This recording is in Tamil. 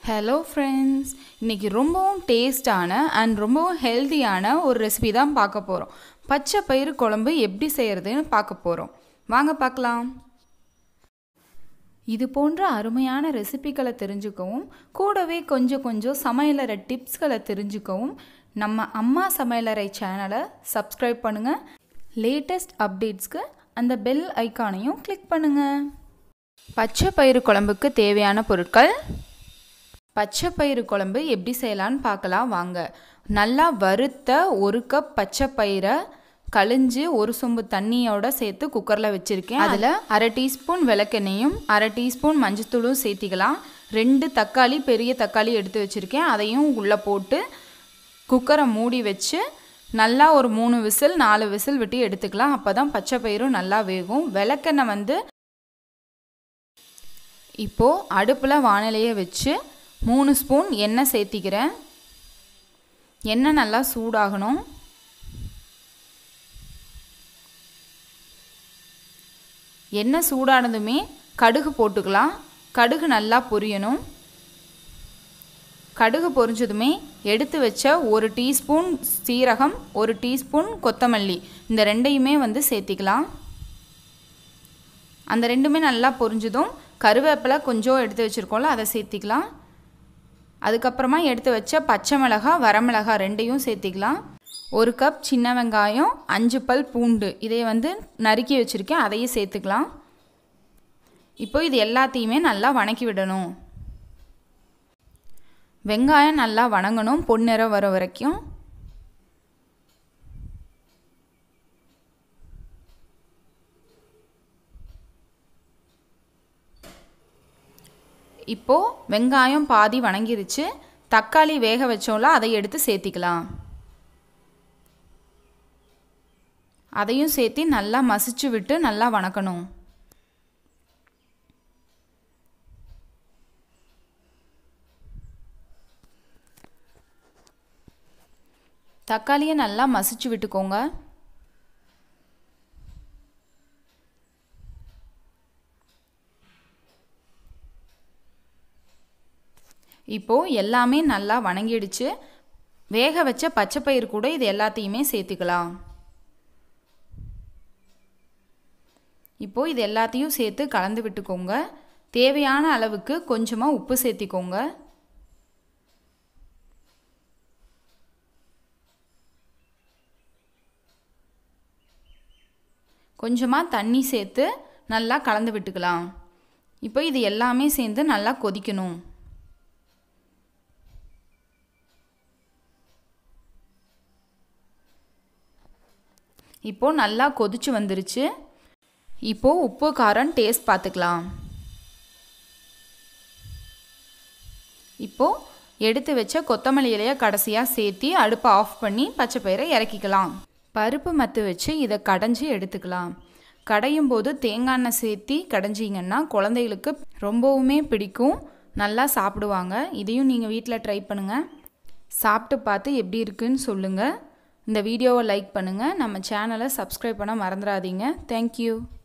ஹலோ ஃப்ரெண்ட்ஸ் இன்றைக்கி ரொம்பவும் டேஸ்டான அண்ட் ரொம்பவும் ஹெல்த்தியான ஒரு ரெசிபி தான் பார்க்க போகிறோம் பச்சை பயிறு குழம்பு எப்படி செய்கிறதுன்னு பார்க்க போகிறோம் வாங்க பார்க்கலாம் இது போன்ற அருமையான ரெசிபிகளை தெரிஞ்சுக்கவும் கூடவே கொஞ்சம் கொஞ்சம் சமையலறை டிப்ஸ்களை தெரிஞ்சுக்கவும் நம்ம அம்மா சமையலறை சேனலை சப்ஸ்கிரைப் பண்ணுங்கள் லேட்டஸ்ட் அப்டேட்ஸ்க்கு அந்த பெல் ஐக்கானையும் கிளிக் பண்ணுங்கள் பச்சை பயிறு குழம்புக்கு தேவையான பொருட்கள் பச்சை பயிறு குழம்பு எப்படி செய்யலான்னு பார்க்கலாம் வாங்க நல்லா வறுத்த ஒரு கப் பச்சை பயிரை கழிஞ்சு ஒரு சொம்பு தண்ணியோட சேர்த்து குக்கரில் வச்சுருக்கேன் அதில் அரை டீஸ்பூன் விளக்கெண்ணெயும் அரை டீஸ்பூன் மஞ்சத்தூளும் சேர்த்திக்கலாம் ரெண்டு தக்காளி பெரிய தக்காளி எடுத்து வச்சுருக்கேன் அதையும் உள்ளே போட்டு குக்கரை மூடி வச்சு நல்லா ஒரு மூணு விசில் நாலு விசில் விட்டு எடுத்துக்கலாம் அப்போ தான் பச்சை பயிரும் நல்லா வேகும் விளக்கெண்ணெய் வந்து இப்போது அடுப்பில் வானிலையை வச்சு மூணு ஸ்பூன் எண்ணெய் சேர்த்திக்கிறேன் எண்ணெய் நல்லா சூடாகணும் எண்ணெய் சூடானதுமே கடுகு போட்டுக்கலாம் கடுகு நல்லா பொரியணும் கடுகு பொரிஞ்சதுமே எடுத்து வச்ச ஒரு டீஸ்பூன் சீரகம் ஒரு டீஸ்பூன் கொத்தமல்லி இந்த ரெண்டையுமே வந்து சேர்த்திக்கலாம் அந்த ரெண்டுமே நல்லா பொரிஞ்சதும் கருவேப்பிலை கொஞ்சம் எடுத்து வச்சுருக்கோம்ல அதை சேர்த்திக்கலாம் அதுக்கப்புறமா எடுத்து வச்ச பச்சை மிளகா வரமிளகா ரெண்டையும் சேர்த்திக்கலாம் ஒரு கப் சின்ன வெங்காயம் அஞ்சு பல் பூண்டு இதை வந்து நறுக்கி வச்சுருக்கேன் அதையும் சேர்த்துக்கலாம் இப்போ இது எல்லாத்தையுமே நல்லா வணக்கி விடணும் வெங்காயம் நல்லா வணங்கணும் பொன்னிறம் வர வரைக்கும் இப்போது வெங்காயம் பாதி வணங்கிருச்சு தக்காளி வேக வச்சோம்ல அதை எடுத்து சேர்த்திக்கலாம் அதையும் சேர்த்து நல்லா மசிச்சு விட்டு நல்லா வணக்கணும் தக்காளியை நல்லா மசிச்சு விட்டுக்கோங்க இப்போது எல்லாமே நல்லா வணங்கிடுச்சு வேக வச்ச பச்சைப்பயிறு கூட இது எல்லாத்தையுமே சேர்த்துக்கலாம் இப்போது இது எல்லாத்தையும் சேர்த்து கலந்து விட்டுக்கோங்க தேவையான அளவுக்கு கொஞ்சமாக உப்பு சேர்த்திக்கோங்க கொஞ்சமாக தண்ணி சேர்த்து நல்லா கலந்து விட்டுக்கலாம் இப்போ இது எல்லாமே சேர்ந்து நல்லா கொதிக்கணும் இப்போது நல்லா கொதிச்சு வந்துருச்சு இப்போது உப்பு காரம் டேஸ்ட் பார்த்துக்கலாம் இப்போது எடுத்து வச்ச கொத்தமல்லி இலையை கடைசியாக சேர்த்தி அடுப்பை ஆஃப் பண்ணி பச்சை பயிரை இறக்கிக்கலாம் பருப்பு மத்து வச்சு இதை கடைஞ்சி எடுத்துக்கலாம் கடையும் போது தேங்காய் எண்ணெய் சேர்த்தி கடைஞ்சிங்கன்னா குழந்தைகளுக்கு ரொம்பவுமே பிடிக்கும் நல்லா சாப்பிடுவாங்க இதையும் நீங்கள் வீட்டில் ட்ரை பண்ணுங்கள் சாப்பிட்டு பார்த்து எப்படி இருக்குன்னு சொல்லுங்கள் இந்த வீடியோவை லைக் பண்ணுங்கள் நம்ம சேனலை சப்ஸ்கிரைப் பண்ண மறந்துடாதீங்க தேங்க்யூ